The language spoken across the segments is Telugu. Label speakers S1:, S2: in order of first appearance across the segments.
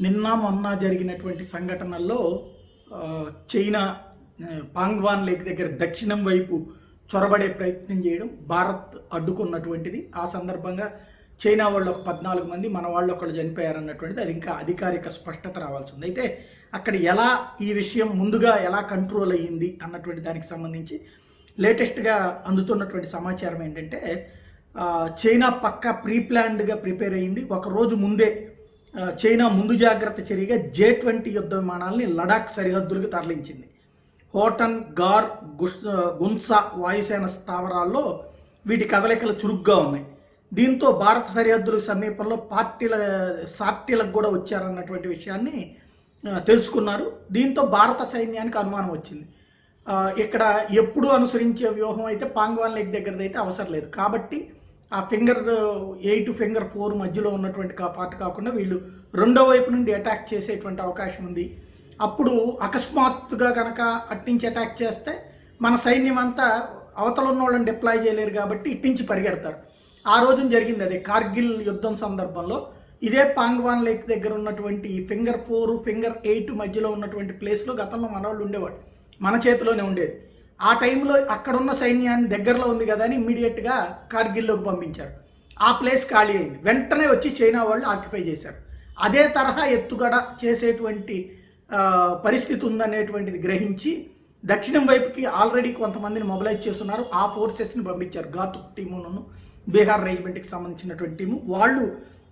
S1: నిన్న మొన్న జరిగినటువంటి సంఘటనల్లో ఆ, చైనా ఆ, పాంగ్వాన్ లేక్ దగ్గర దక్షిణం వైపు చొరబడే ప్రయత్నం చేయడం భారత్ అడ్డుకున్నటువంటిది ఆ సందర్భంగా చైనా వాళ్ళు ఒక పద్నాలుగు మంది మన వాళ్ళు ఒకళ్ళు చనిపోయారన్నటువంటిది అది ఇంకా అధికారిక స్పష్టత రావాల్సి ఉంది అయితే అక్కడ ఎలా ఈ విషయం ముందుగా ఎలా కంట్రోల్ అయ్యింది అన్నటువంటి దానికి సంబంధించి లేటెస్ట్గా అందుతున్నటువంటి సమాచారం ఏంటంటే ఆ, చైనా పక్క ప్రీ ప్లాన్డ్గా ప్రిపేర్ అయ్యింది ఒక రోజు ముందే ఆ, చైనా ముందు జాగ్రత్త చర్యగా జే ట్వంటీ యుద్ధ విమానాల్ని లడాక్ సరిహద్దులకు తరలించింది హోటన్ గార్ గుస్ గున్సా వాయుసేన స్థావరాల్లో వీటి కదలికలు చురుగ్గా ఉన్నాయి దీంతో భారత సరిహద్దులకు సమీపంలో పార్టీల సార్టీలకు కూడా వచ్చారన్నటువంటి విషయాన్ని ఆ, తెలుసుకున్నారు దీంతో భారత సైన్యానికి అనుమానం వచ్చింది ఆ, ఇక్కడ ఎప్పుడు అనుసరించే వ్యూహం అయితే పాంగ్వాన్ లేక్ దగ్గరది అయితే అవసరం లేదు కాబట్టి ఆ ఫింగర్ ఎయిట్ ఫింగర్ ఫోర్ మధ్యలో ఉన్నటువంటి కా- పార్ట్ కాకుండా వీళ్ళు రెండో వైపు నుండి అటాక్ చేసేటువంటి అవకాశం ఉంది అప్పుడు అకస్మాత్తుగా కనుక అట్నుంచి అటాక్ చేస్తే మన సైన్యం అంతా అవతల ఉన్న వాళ్ళని డిప్లాయ్ చేయలేరు కాబట్టి ఇట్నుంచి పరిగెడతారు ఆ రోజున జరిగింది అదే కార్గిల్ యుద్ధం సందర్భంలో ఇదే పాంగ్వాన్ లేక్ దగ్గర ఉన్నటువంటి ఫింగర్ ఫోర్ ఫింగర్ ఎయిట్ మధ్యలో ఉన్నటువంటి ప్లేస్లో గతంలో మన వాళ్ళు ఉండేవాడు మన చేతిలోనే ఉండేది ఆ టైంలో అక్కడ ఉన్న సైన్యాన్ని దగ్గరలో ఉంది కదా అని ఇమ్మీడియట్గా కార్గిల్లోకి పంపించారు ఆ ప్లేస్ ఖాళీ అయింది వెంటనే వచ్చి చైనా వాళ్ళు ఆక్యుపై చేశారు అదే తరహా ఎత్తుగడ చేసేటువంటి ఆ, పరిస్థితి ఉందనేటువంటిది గ్రహించి దక్షిణం వైపుకి ఆల్రెడీ కొంతమందిని మొబిలైజ్ చేస్తున్నారు ఆ ఫోర్సెస్ని పంపించారు గాతుక్ టీమును బీహార్ రెజిమెంట్కి సంబంధించినటువంటి టీము వాళ్ళు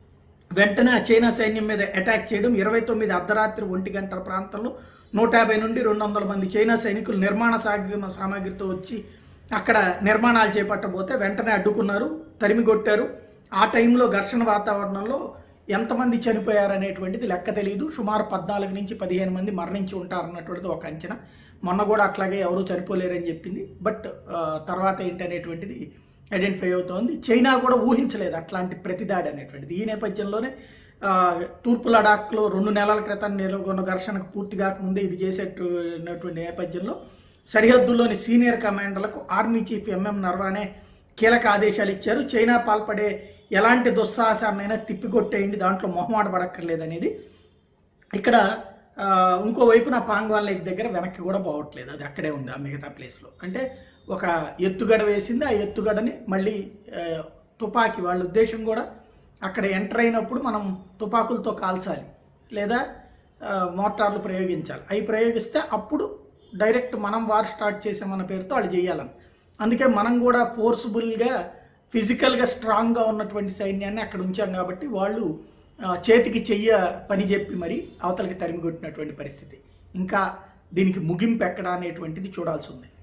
S1: వెంటనే ఆ చైనా సైన్యం మీద అటాక్ చేయడం ఇరవై తొమ్మిది అర్ధరాత్రి ఒంటి గంటల ప్రాంతంలో నూట యాభై నుండి రెండు వందల మంది చైనా సైనికులు నిర్మాణ సాగ్ర సామాగ్రితో వచ్చి అక్కడ నిర్మాణాలు చేపట్టబోతే వెంటనే అడ్డుకున్నారు తరిమి కొట్టారు ఆ టైంలో ఘర్షణ వాతావరణంలో ఎంతమంది చనిపోయారు అనేటువంటిది లెక్క తెలియదు సుమారు పద్నాలుగు నుంచి పదిహేను మంది మరణించి ఉంటారన్నటువంటిది ఒక అంచనా మొన్న కూడా అట్లాగే ఎవరు చనిపోలేరని చెప్పింది బట్ ఆ, తర్వాత ఏంటనేటువంటిది ఐడెంటిఫై అవుతోంది చైనా కూడా ఊహించలేదు అట్లాంటి ప్రతిదాడి అనేటువంటిది ఈ నేపథ్యంలోనే ఆ, తూర్పు లడాఖ్లో రెండు నెలల క్రితం నెలకొన్న ఘర్షణకు పూర్తి కాకముందే ఇది చేసేటువంటి నేపథ్యంలో సరిహద్దుల్లోని సీనియర్ కమాండర్లకు ఆర్మీ చీఫ్ ఎంఎం నర్వానే కీలక ఆదేశాలు ఇచ్చారు చైనా పాల్పడే ఎలాంటి దుస్సాహసాన్నైనా తిప్పికొట్టేయండి దాంట్లో మొహమాట పడక్కర్లేదనేది ఇక్కడ ఆ, ఇంకో వైపున పాంగ్వాన్ లేక్ దగ్గర వెనక్కి కూడా పోవట్లేదు అది అక్కడే ఉంది ఆ మిగతా ప్లేస్లో అంటే ఒక ఎత్తుగడ వేసింది ఆ ఎత్తుగడని మళ్ళీ ఆ, తుపాకీ వాళ్ళ ఉద్దేశం కూడా అక్కడ ఎంటర్ అయినప్పుడు మనం తుపాకులతో కాల్చాలి లేదా ఆ, మోటార్లు ప్రయోగించాలి అవి ప్రయోగిస్తే అప్పుడు డైరెక్ట్ మనం వార్ స్టార్ట్ చేసామన్న పేరుతో వాళ్ళు చేయాలని అందుకే మనం కూడా ఫోర్స్ఫుల్గా ఫిజికల్గా స్ట్రాంగ్గా ఉన్నటువంటి సైన్యాన్ని అక్కడ ఉంచాం కాబట్టి వాళ్ళు ఆ, చేతికి చెయ్య పని చెప్పి మరి అవతలకి తరిమి కొట్టినటువంటి పరిస్థితి ఇంకా దీనికి ముగింపు ఎక్కడ అనేటువంటిది చూడాల్సి ఉంది